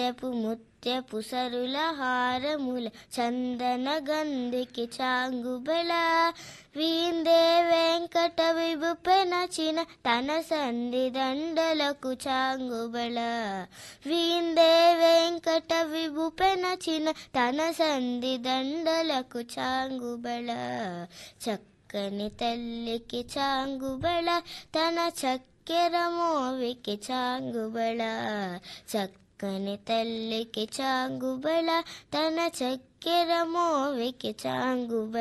ముత్యపు ముత్యపు సరుల హారముల చందన గంధికి చాంగుబెళ వీందే వెంకట విభుపెనచిన తన సంధి దండలకు చాంగుబెళ వీందే వెంకట విభుపెనచిన తన సంధి దండలకు చాంగుబెళ చక్కని తల్లికి చాంగుబెళ తన చక్కెర మోవికి చాంగుబెళ చక్కని తల్లికి చాంగుబెళ తన చక్కెర మోవికి చాంగుబెళ